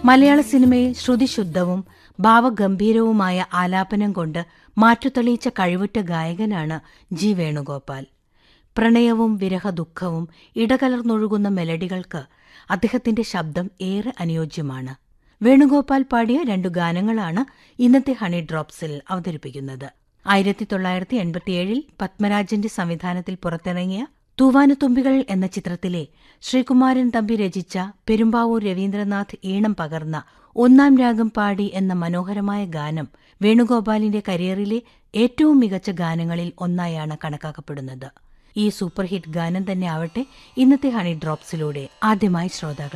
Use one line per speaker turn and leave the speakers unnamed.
മലയാള സിനിമയിൽ ശ്രുതിശുദ്ധവും ഭാവഗംഭീരവുമായ ആലാപനം കൊണ്ട് മാറ്റുതെളിയിച്ച കഴിവുറ്റ ഗായകനാണ് ജി വേണുഗോപാൽ പ്രണയവും വിരഹദുഃഖവും ഇടകലർന്നൊഴുകുന്ന മെലഡികൾക്ക് അദ്ദേഹത്തിന്റെ ശബ്ദം ഏറെ അനുയോജ്യമാണ് വേണുഗോപാൽ പാടിയ രണ്ടു ഗാനങ്ങളാണ് ഇന്നത്തെ ഹണി ഡ്രോപ്സിൽ അവതരിപ്പിക്കുന്നത് ആയിരത്തി തൊള്ളായിരത്തി എൺപത്തിയേഴിൽ പത്മരാജന്റെ സംവിധാനത്തിൽ പുറത്തിറങ്ങിയ തൂവാനുതുമ്പികൾ എന്ന ചിത്രത്തിലെ ശ്രീകുമാരൻ തമ്പി രചിച്ച പെരുമ്പാവൂർ രവീന്ദ്രനാഥ് ഈണം പകർന്ന ഒന്നാം രാഗം പാടി എന്ന മനോഹരമായ ഗാനം വേണുഗോപാലിന്റെ കരിയറിലെ ഏറ്റവും മികച്ച ഗാനങ്ങളിൽ ഒന്നായാണ് കണക്കാക്കപ്പെടുന്നത് ഈ സൂപ്പർഹിറ്റ് ഗാനം തന്നെ ആവട്ടെ ഇന്നത്തെ ഹണി ഡ്രോപ്സിലൂടെ ആദ്യമായി ശ്രോതാക്കൾ